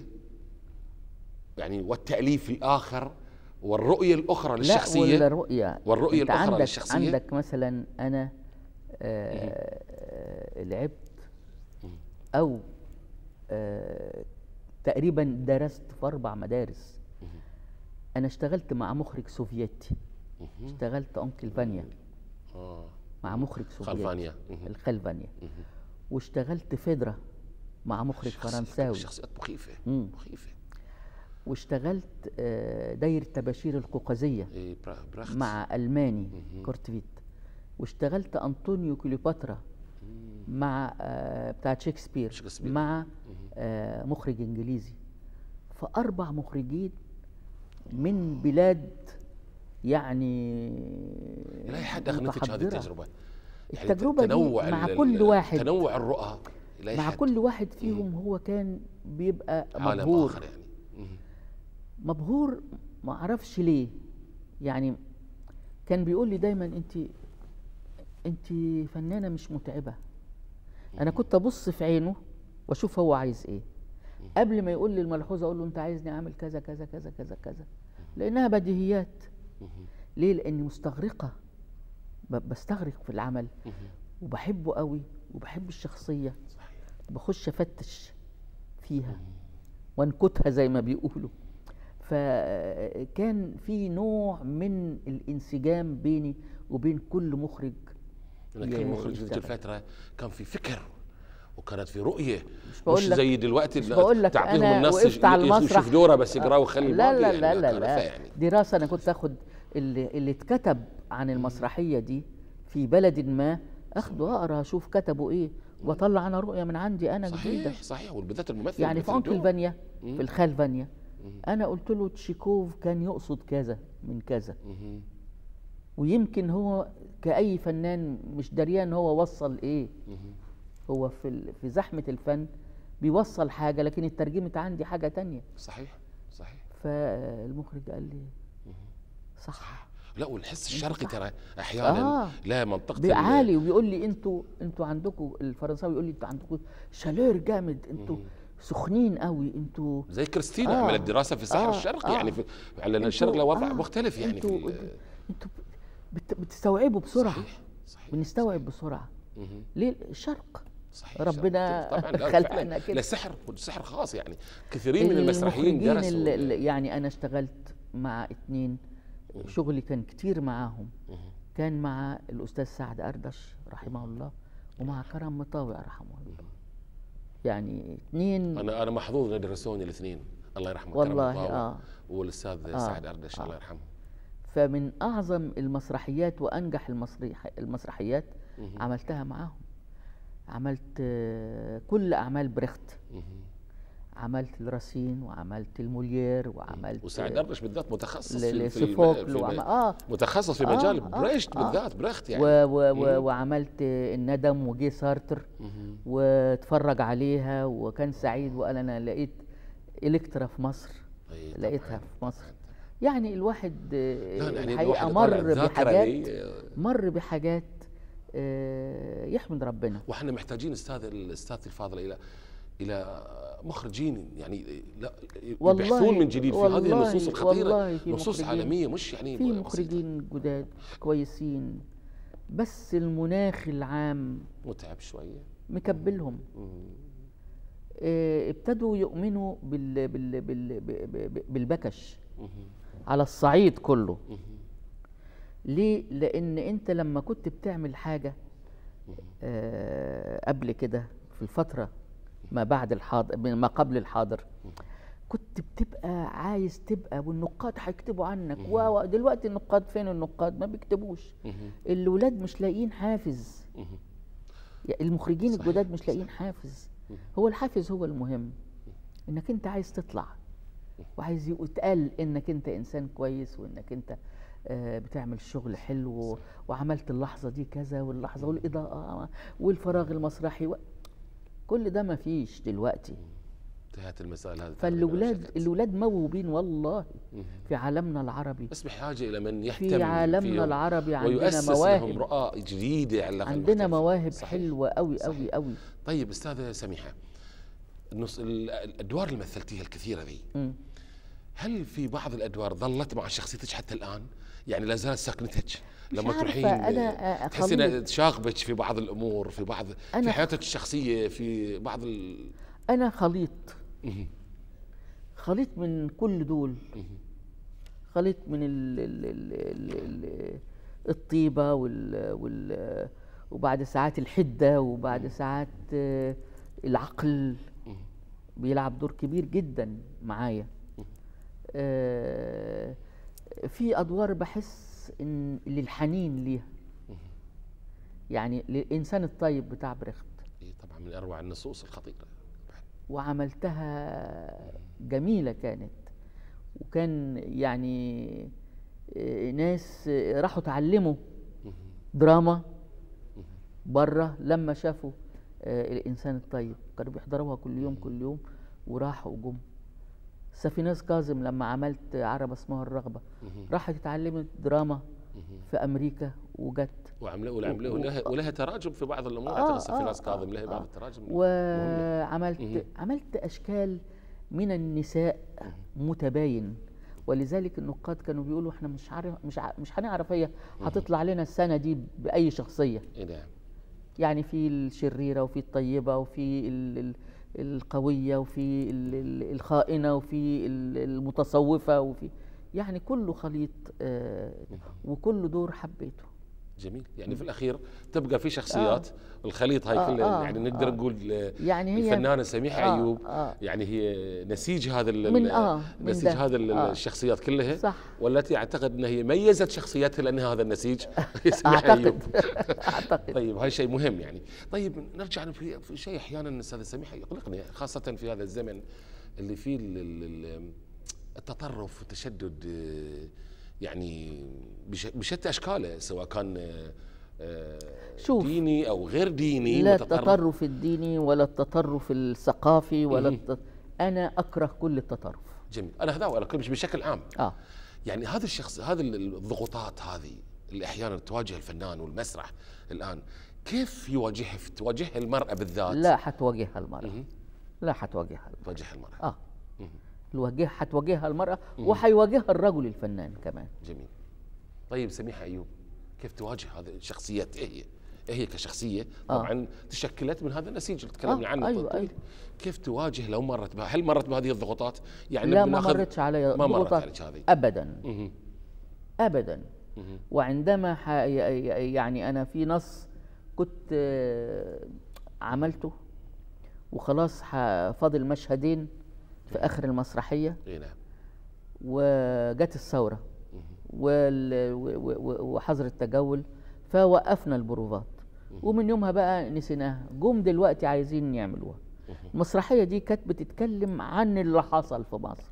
يعني والتاليف الاخر والرؤيه الاخرى لا للشخصيه والرؤية والرؤية أنت الأخرى عندك للشخصية؟ عندك مثلا أنا آه آه، لعبت أو آه تقريبا درست في أربع مدارس أنا اشتغلت مع مخرج سوفيتي اشتغلت أنكل فانيا آه. مع مخرج سوفيتي خلفانيا مهم. الخلفانيا واشتغلت فيدرا مع مخرج شخصيات- فرنساوي شخصيات مخيفه مم. مخيفه واشتغلت آه، دايرة تباشير القوقازية إيه، برا- براخت مع ألماني كورتفيت واشتغلت أنطونيو كليوباترا مع آه، بتاع شكسبير شكسبير. مع آه، مخرج إنجليزي فأربع مخرجين من بلاد يعني الى اي حد اغنتك هذه متحضرة. التجربه؟ التجربة دي تنوع مع ال- كل ال- واحد. تنوع الرؤى الى أي مع حد؟ كل واحد فيهم هو كان بيبقى عالم مبهور اخر يعني مهم. مبهور ما اعرفش ليه يعني كان بيقول لي دايما انت انت فنانه مش متعبه انا كنت ابص في عينه واشوف هو عايز ايه قبل ما يقول لي الملحوظه اقول له انت عايزني اعمل كذا كذا كذا كذا كذا لانها بديهيات ليه لاني مستغرقه ب- بستغرق في العمل وبحبه قوي وبحب الشخصيه بخش افتش فيها وانكتها زي ما بيقولوا فكان في نوع من الانسجام بيني وبين كل مخرج لأن كل ي- مخرج في تلك يشتغل. الفتره كان في فكر وكانت في رؤيه مش, بقول مش لك- زي دلوقتي مش لا بقول لك تعطيهم انا النص وقفت على يشوف المسرح دوره بس يقراه ويخلي لا الباقي لا يعني لا لا, كارثة لا. يعني دراسه انا كنت اخد اللي, اللي اتكتب عن المسرحيه دي في بلد ما اخده اقرا اشوف كتبوا ايه واطلع انا رؤيه من عندي انا جديده صحيح صحيح وبالذات الممثل يعني اللي في مثل انكل الدور. فانيا في الخال فانيا انا قلت له تشيكوف كان يقصد كذا من كذا مهم. ويمكن هو كأي فنان مش دريان هو وصل ايه هو في ال- في زحمة الفن بيوصل حاجة لكن اترجمت عندي حاجة تانية صحيح صحيح فالمخرج قال لي صح لا والحس الشرقي ترى احيانا آه. لا منطقه ال- بيعالي وبيقول لي انتوا انتوا عندكم الفرنساوي يقول لي انتوا عندكم شالير جامد انتوا سخنين قوي انتوا زي كريستينا آه. عملت دراسه في الساحل آه. الشرقي آه. يعني في على انتوا- الشرق له وضع آه، مختلف يعني في انتوا ال- انتوا بت- بتستوعبوا بسرعة صحيح صحيح بنستوعب بسرعة مهم. ليه الشرق صحيح ربنا طبعا لا خلقنا فعلا كده. لا سحر سحر خاص يعني كثيرين من المسرحيين المخرجين درسوا اللي اللي- يعني انا اشتغلت مع اتنين شغلي كان كتير معاهم كان مع الاستاذ سعد اردش رحمه الله ومع كرم مطاوع رحمه الله يعني اتنين انا انا محظوظ ان درسوني الاثنين الله يرحمه كرم والله، الطاوع آه. والاستاذ آه، سعد اردش آه. الله يرحمه فمن اعظم المسرحيات وانجح المسرح المسرحيات عملتها معاهم عملت آه، كل اعمال بريخت عملت الراسين وعملت الموليير وعملت وسعد اردش بالذات متخصص ل- في في, لسوفوكل في وعم- آه. متخصص في آه، مجال آه، بريشت آه. بالذات بريخت يعني و و و وعملت الندم وجي سارتر واتفرج عليها وكان سعيد وقال انا لقيت الكترا في مصر أي طبعاً. لقيتها في مصر يعني الواحد لا، يعني الحقيقه الواحد طالع مر الذاكرة بحاجات دي، مر بحاجات آه، يحمد ربنا واحنا محتاجين استاذ الاستاذ الفاضل الى الى مخرجين يعني لا والله- يبحثون من جديد في هذه والله- النصوص الخطيره والله في نصوص مخرجين. عالميه مش يعني في بسيطة. مخرجين جداد كويسين بس المناخ العام متعب شويه مكبلهم آه، ابتدوا يؤمنوا بال بال بال ب- ب- بالبكش على الصعيد كله ليه لان انت لما كنت بتعمل حاجه آه، قبل كده في الفتره ما بعد الحاضر ما قبل الحاضر كنت بتبقى عايز تبقى والنقاد هيكتبوا عنك و- ودلوقتي النقاد فين النقاد ما بيكتبوش الولاد مش لاقيين حافز يعني المخرجين صحيح، الجداد مش لاقيين حافز هو الحافز هو المهم انك انت عايز تطلع وعايز يتقال انك انت انسان كويس وانك انت آه، بتعمل شغل حلو وعملت اللحظه دي كذا واللحظه والاضاءه والفراغ المسرحي و... كل ده ما فيش دلوقتي انتهت المسائل هذه فالولاد شكلت. الولاد موهوبين والله في عالمنا العربي بس بحاجه الى من يهتم في عالمنا فيهم العربي عندنا ويؤسس لهم مواهب رؤى جديده على الأقل عندنا مختلفة. مواهب صحيح. حلوه قوي صحيح. قوي قوي طيب استاذه سميحه النص ال- الادوار اللي مثلتيها الكثيره ذي مم. هل في بعض الادوار ظلت مع شخصيتك حتى الان؟ يعني لا زالت ساكنتك مش لما عارفة، تروحين أنا تحسين خليط. تشاغبك في بعض الامور في بعض في أنا- حياتك الشخصيه في بعض ال... انا خليط خليط من كل دول خليط من ال ال ال ال ال الطيبه وال وال وبعد ساعات الحده وبعد ساعات آه، العقل بيلعب دور كبير جدا معايا آه، في ادوار بحس ان للحنين ليها يعني للانسان الطيب بتاع بريخت إيه طبعا من اروع النصوص الخطيره وعملتها جميلة كانت وكان يعني آه، ناس آه، راحوا اتعلموا دراما بره لما شافوا آه، الإنسان الطيب كانوا بيحضروها كل يوم كل يوم وراحوا وجم سفيناز كاظم لما عملت عربة اسمها الرغبة راحت اتعلمت دراما في أمريكا وجت وعمله وعمله و- ولها, ولها تراجم في بعض الامور آه، اعتقد في آه، ناس كاظم آه، لها بعض آه. التراجم وعملت عملت اشكال من النساء متباين ولذلك النقاد كانوا بيقولوا احنا مش عارف مش ع- مش هنعرف هي هتطلع لنا السنه دي باي شخصيه اي نعم يعني في الشريره وفي الطيبه وفي ال- ال- القويه وفي ال- ال- الخائنه وفي ال- المتصوفه وفي يعني كله خليط آه، وكل دور حبيته جميل يعني في الاخير تبقى في شخصيات الخليط هاي آه، كله آه، يعني نقدر آه. نقول آه، يعني هي الفنانه سميحه آه، ايوب آه. يعني هي نسيج هذا ال- من- ال- آه، من نسيج ده. هذا ال- آه. الشخصيات كلها صح. والتي اعتقد ان هي ميزت شخصيتها لانها هذا النسيج هي سميحة أيوب. اعتقد اعتقد طيب هاي شيء مهم يعني طيب نرجع في, في شيء احيانا استاذ سميحه يقلقني خاصه في هذا الزمن اللي فيه ال- ال- ال- التطرف والتشدد آه، يعني بش- بشتى اشكاله سواء كان آه، آه، شوف. ديني او غير ديني لا متطرف. التطرف الديني ولا التطرف الثقافي ولا الت... انا اكره كل التطرف جميل انا هذا ولا مش بشكل عام اه يعني هذا الشخص هذه ال- الضغوطات هذه اللي احيانا تواجه الفنان والمسرح الان كيف يواجهها تواجهها المراه بالذات لا حتواجهها المراه لا حتواجهها المرأة. تواجهها المراه اه الواجه حتواجهها المراه وحيواجهها الرجل الفنان كمان جميل طيب سميحه ايوب كيف تواجه هذه الشخصيات ايه هي؟ ايه هي كشخصيه طبعا تشكلت من هذا النسيج اللي تكلمنا آه، عنه أيوة، طويل. أيوة. كيف تواجه لو مرت بها هل مرت بهذه الضغوطات يعني لا ما بناخذ- مرتش علي ما مرت ضغوطات عليك هذه ابدا مهم. ابدا وعندما ح... يعني انا في نص كنت آه، عملته وخلاص ح- فاضل مشهدين في اخر المسرحيه اي نعم وجت الثوره وال- و- و- و- وحظر التجول فوقفنا البروفات ومن يومها بقى نسيناها جم دلوقتي عايزين يعملوها المسرحيه دي كانت بتتكلم عن اللي حصل في مصر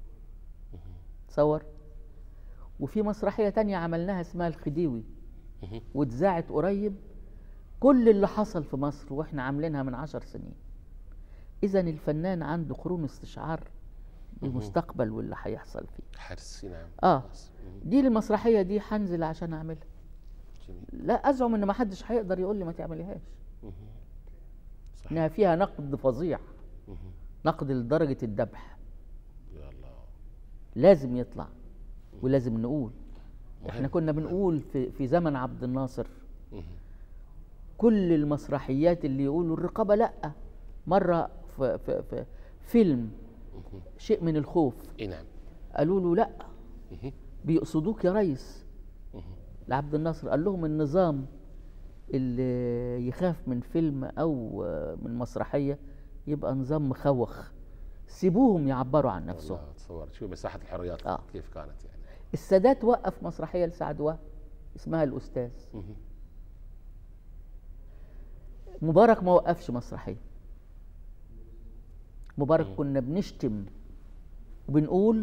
تصور وفي مسرحيه تانية عملناها اسمها الخديوي واتذاعت قريب كل اللي حصل في مصر واحنا عاملينها من عشر سنين اذا الفنان عنده قرون استشعار بالمستقبل واللي هيحصل فيه حرص نعم اه خلاص. دي المسرحيه دي هنزل عشان اعملها جميل لا ازعم ان ما حدش هيقدر يقول لي ما تعمليهاش صح انها فيها نقد فظيع نقد لدرجه الذبح يا الله لازم يطلع ولازم نقول احنا مهم. كنا بنقول في في زمن عبد الناصر كل المسرحيات اللي يقولوا الرقابه لا مره في, في, في فيلم شيء من الخوف اي نعم قالوا له لا مهم. بيقصدوك يا ريس لعبد الناصر قال لهم النظام اللي يخاف من فيلم او من مسرحيه يبقى نظام مخوخ سيبوهم يعبروا عن نفسهم والله تصور شوف مساحه الحريات آه. كيف كانت يعني السادات وقف مسرحيه لسعد وهب اسمها الاستاذ مهم. مبارك ما وقفش مسرحيه مبارك كنا بنشتم وبنقول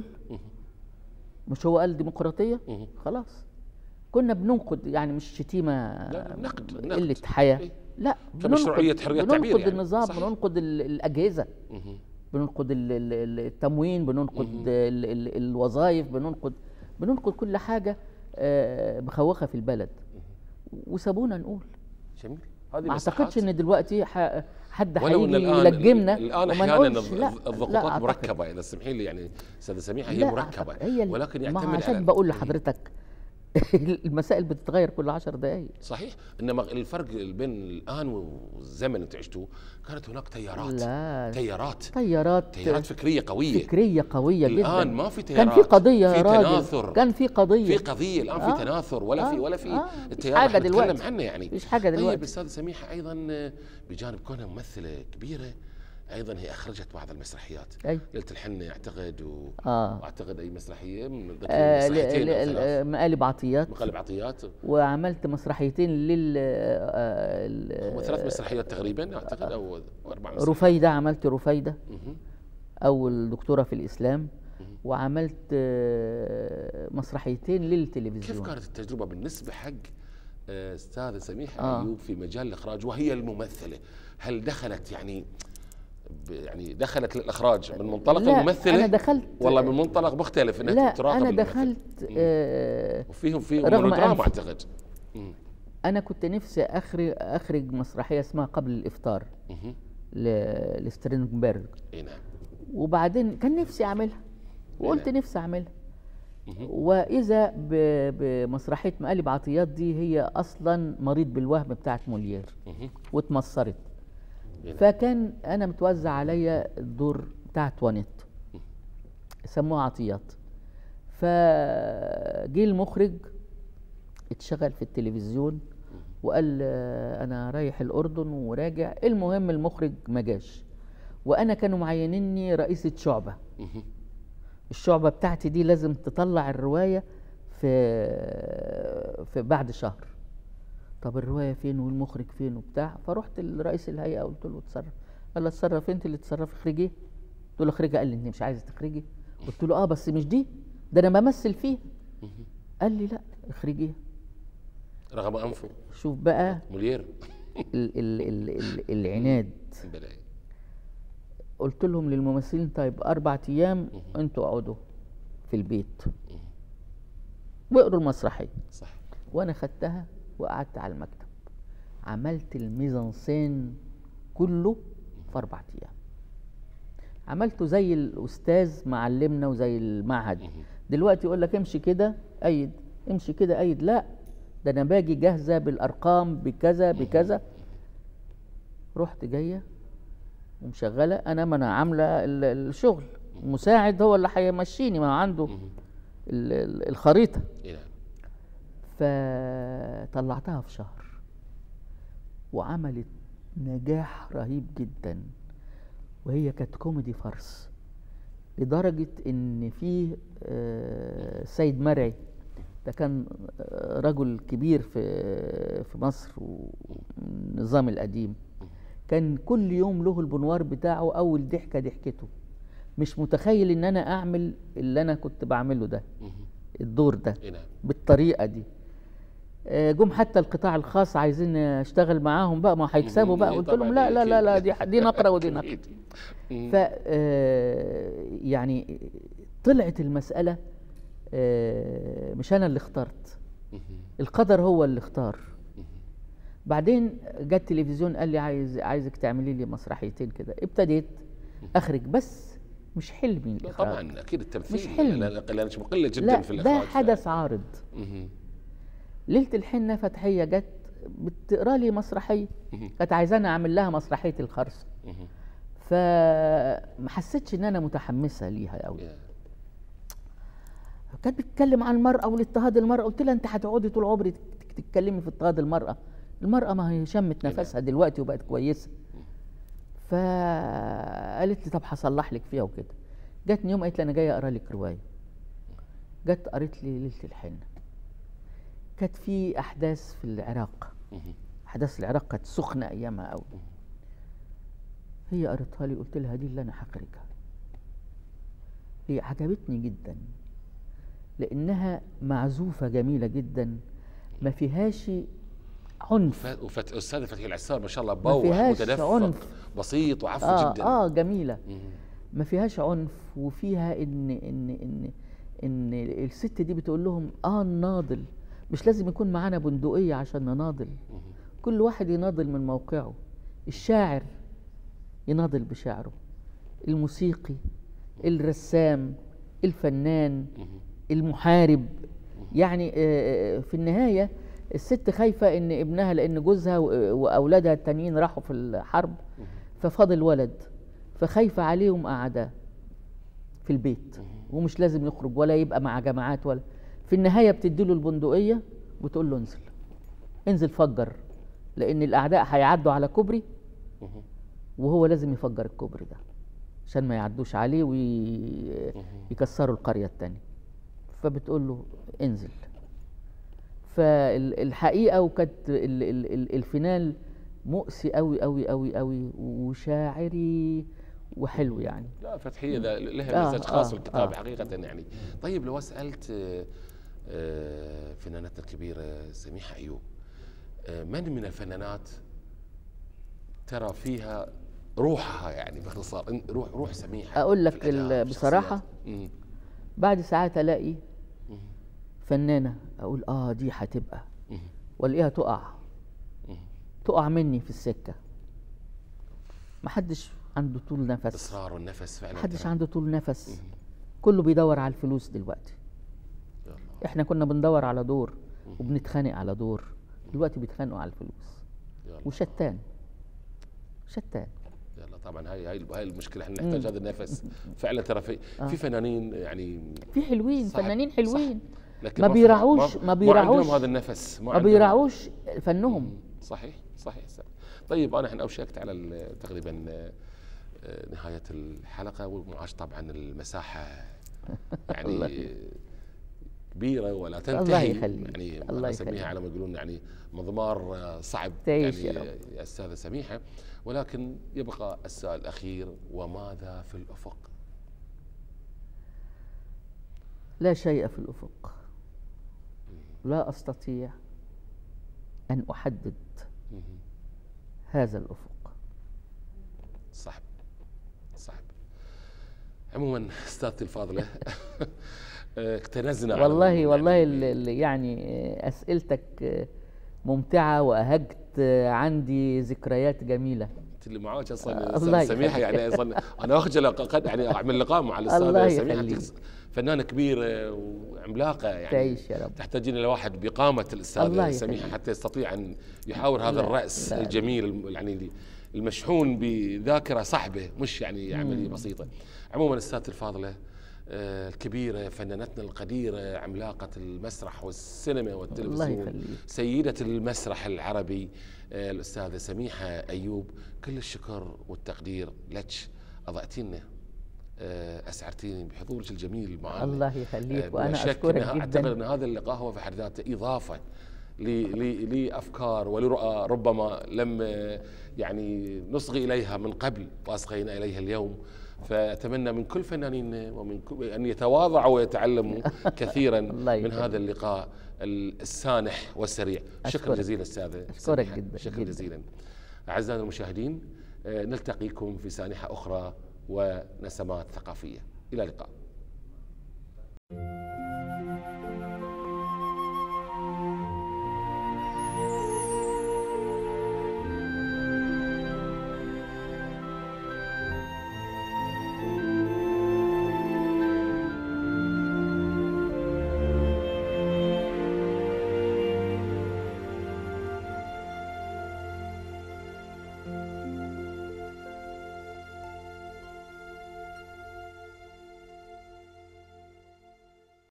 مش هو قال ديمقراطيه مهم. خلاص كنا بننقد يعني مش شتيمه لا، نقد- نقد. قله حياه إيه. لا كمشروعية بننقد- حرية التعبير بننقد يعني. النظام صح. بننقد ال- الاجهزه مهم. بننقد ال- ال- ال- التموين بننقد ال- ال- الوظائف بننقد بننقد كل حاجه آه، مخوخه في البلد وسابونا نقول جميل هذه ما مساحات اعتقدش ان دلوقتي ح- حد ولو ان هيجي الان يلجمنا الان وما احيانا نقولش لا الض- لا الضغوطات أعتقد. مركبه اذا تسمحين لي يعني استاذه سميحه هي لا مركبه أعتقد. هي ال- ولكن ما يعتمد عشان على بقول لحضرتك المسائل بتتغير كل عشر دقائق صحيح انما الفرق بين الان والزمن اللي عشتوه كانت هناك تيارات لا تيارات تيارات تيارات فكريه قويه فكريه قويه جدا الآن ما في كان في تيارات، قضيه في يا راجل تناثر. كان في قضيه في قضيه الان آه. في تناثر ولا في آه. ولا في آه. التيار حاجة اللي احنا دلوقتي. نتكلم عنه يعني مفيش حاجة دلوقتي. طيب استاذ سميحه ايضا آه، بجانب كونها ممثله كبيره ايضا هي اخرجت بعض المسرحيات أي. ليله الحنه اعتقد و... آه. واعتقد اي مسرحيه من ذكر آه ل- مسرحيتين ل- أو ل- ثلاث. مقالب عطيات مقالب عطيات وعملت مسرحيتين لل آه، ال- هو ثلاث مسرحيات تقريبا اعتقد او اربع مسرحيات رفيدة عملت رفيدة مهم. أول دكتورة في الإسلام وعملت آه، مسرحيتين كيف للتلفزيون كانت التجربه بالنسبه حق آه، استاذه سميحه آه. ايوب في مجال الاخراج وهي الممثله هل دخلت يعني ب- يعني دخلت للاخراج من منطلق لا، الممثله أنا دخلت والله من منطلق مختلف انها لا تراقب أنا الممثل. دخلت آه، وفيهم في رغم مونودراما أنف- اعتقد مم. أنا كنت نفسي أخرج أخرج مسرحية اسمها قبل الإفطار مهم. ل- لسترينجبرج اي نعم وبعدين كان نفسي أعملها وقلت نعم. نفسي أعملها وإذا ب- بمسرحية مقالب عطيات دي هي أصلا مريض بالوهم بتاعت موليير مهم. واتمصرت نعم. فكان انا متوزع عليا الدور بتاع توانيت سموها عطيات فجه المخرج اتشغل في التلفزيون وقال آه، انا رايح الاردن وراجع المهم المخرج ما جاش وانا كانوا معينيني رئيسة شعبة مهم. الشعبة بتاعتي دي لازم تطلع الرواية في في بعد شهر طب الرواية فين والمخرج فين وبتاع فرحت لرئيس الهيئة قلت له اتصرف قال لي اتصرف انت اللي تتصرف اخرجي قلت له اخرجي قال لي انت مش عايزة تخرجي قلت له اه بس مش دي ده انا بمثل فيها قال لي لا اخرجيها رغم انفه شوف بقى مولير ال ال ال ال العناد بلا قلت لهم للممثلين طيب اربع ايام انتوا اقعدوا في البيت واقروا المسرحيه صح وانا خدتها وقعدت على المكتب عملت الميزانسين كله في اربع ايام عملته زي الاستاذ معلمنا وزي المعهد دلوقتي يقول لك امشي كده ايد امشي كده ايد لا ده انا باجي جاهزه بالارقام بكذا بكذا رحت جايه ومشغله انا ما انا عامله ال- الشغل المساعد هو اللي هيمشيني ما عنده ال- ال- الخريطه اي نعم فطلعتها في شهر وعملت نجاح رهيب جدا وهي كانت كوميدي فرس لدرجة إن في آه، سيد مرعي ده كان آه، رجل كبير في في مصر والنظام القديم كان كل يوم له البنوار بتاعه أول ضحكة ضحكته مش متخيل إن أنا أعمل اللي أنا كنت بعمله ده الدور ده اي نعم بالطريقه دي آه، جم حتى القطاع الخاص عايزين اشتغل معاهم بقى ما هيكسبوا بقى مم، قلت طبعاً لهم لا دي لا لا لا أكيد. دي دي نقره ودي نقره أكيد. مم. ف آه، يعني طلعت المساله آه، مش انا اللي اخترت القدر هو اللي اختار بعدين جه التلفزيون قال لي عايز عايزك تعملي لي مسرحيتين كده ابتديت اخرج بس مش حلمي لا الإخراج. طبعا اكيد التمثيل مش حلم. لان لأن مش مقله جدا لا في ده الاخراج حدث عارض مهم. ليله الحنه فتحيه جت بتقرا لي مسرحيه مهم. كانت عايزاني اعمل لها مسرحيه الخرس مهم. فما حسيتش ان انا متحمسه ليها قوي يا. كانت بتتكلم عن المرأة والاضطهاد المرأة قلت لها أنت هتقعدي طول عمرك تك- تتكلمي في اضطهاد المرأة المرأة ما هي شمت نفسها دلوقتي وبقت كويسة فقالت لي طب هصلح لك فيها وكده جاتني يوم قالت لي أنا جاية أقرا لك رواية جت قريت لي ليلة الحنة كانت في أحداث في العراق مهم. أحداث العراق كانت سخنة أيامها قوي هي قريتها لي قلت لها دي اللي أنا هخرجها هي عجبتني جدا لأنها معزوفة جميلة جدا ما فيهاش عنف ف- وفت... استاذه فتحي العسار ما شاء الله ما بوح فيهاش متدفق عنف. بسيط وعفو آه جدا آه جميلة مهم. ما فيهاش عنف وفيها ان ان ان ان الست دي بتقول لهم اه نناضل مش لازم يكون معانا بندقية عشان نناضل مهم. كل واحد يناضل من موقعه الشاعر يناضل بشعره الموسيقي الرسام الفنان مهم. المحارب يعني آه، في النهاية الست خايفة ان ابنها لان جوزها و- واولادها التانيين راحوا في الحرب ففاضل ولد فخايفة عليهم قاعدة في البيت ومش لازم يخرج ولا يبقى مع جماعات ولا في النهاية بتديله البندقية وتقول له انزل انزل فجر لان الاعداء هيعدوا على كوبري مهم. وهو لازم يفجر الكوبري ده عشان ما يعدوش عليه ويكسروا القرية التانية فبتقول له انزل فالحقيقة وكانت ال- ال- ال- الفينال مؤسي قوي قوي قوي قوي وشاعري وحلو يعني لا فتحية ذا- لها آه، مزاج خاص آه، في الكتاب آه. حقيقة يعني طيب لو سألت آه، آه، فنانتنا الكبيرة سميحة أيوب آه، من من الفنانات ترى فيها روحها يعني باختصار إن- روح روح سميحة أقول في لك الأداء، ال- في بصراحة؟ الشخصيات. مم. بعد ساعات الاقي مم. فنانة اقول اه دي هتبقى مم. والاقيها تقع مم. تقع مني في السكة محدش عنده طول نفس الإصرار والنفس فعلا محدش ترى. عنده طول نفس مم. كله بيدور على الفلوس دلوقتي يا الله. احنا كنا بندور على دور وبنتخانق على دور دلوقتي بيتخانقوا على الفلوس يا الله. وشتان شتان يلا طبعا هاي هاي هاي المشكله احنا نحتاج هذا النفس فعلا ترى في في فنانين يعني في حلوين صح، فنانين صح. حلوين لكن ما في- بيراعوش- ما ما بيراعوش- عندهم هذا النفس ما عندهم. بيراعوش فنهم مم. صحيح صحيح صحيح. طيب انا الحين اوشكت على ال- تقريبا آه، آه، نهايه الحلقه ومعاش طبعا المساحه يعني كبيره ولا تنتهي الله يخليك. يعني الله الله يخليك. يسميها على ما يقولون يعني مضمار آه، صعب تعيش يعني يا رب. يا استاذه سميحه ولكن يبقى السؤال الاخير وماذا في الافق؟ لا شيء في الافق لا استطيع ان احدد مهم. هذا الافق صعب صعب عموما استاذتي الفاضله آه، اكتنزنا على والله يعني والله ال- ال- يعني آه، اسئلتك آه، ممتعه واهجت آه، عندي ذكريات جميله انت اللي معاك آه، اصلا الله أستاذ سميحه يخليك. يعني اصلا انا اخجل قد يعني اعمل لقاء مع الله الاستاذه سميحه يخليك. تكس- فنانه كبيره وعملاقه يعني تعيش يا رب تحتاجين الى واحد بقامه الله الاستاذه يخليك. سميحه حتى يستطيع ان يحاور هذا لا، الراس لا. الجميل الم- يعني المشحون بذاكره صحبه مش يعني عمليه بسيطه عموما استاذتي الفاضله آه، الكبيره فنانتنا القديره عملاقه المسرح والسينما والتلفزيون يخليك. سيده المسرح العربي آه، الاستاذه سميحه ايوب كل الشكر والتقدير لك اضأتينا آه، اسعرتيني بحضورك الجميل معنا الله يخليك آه، وانا بلا شك اشكرك إنها اعتقد جدا ان هذا اللقاء هو في حد ذاته اضافه ل- ل- لافكار ولرؤى ربما لم آه، يعني نصغي اليها من قبل واصغينا اليها اليوم فاتمنى من كل فنانين ومن كل ان يتواضعوا ويتعلموا كثيرا الله من يخليك. هذا اللقاء السانح والسريع شكرا أشكرك. جزيلا استاذه أشكرك سميحة. جدا، شكرا جدا. جزيلا اعزائنا المشاهدين آه، نلتقيكم في سانحه اخرى ونسمات ثقافيه الى اللقاء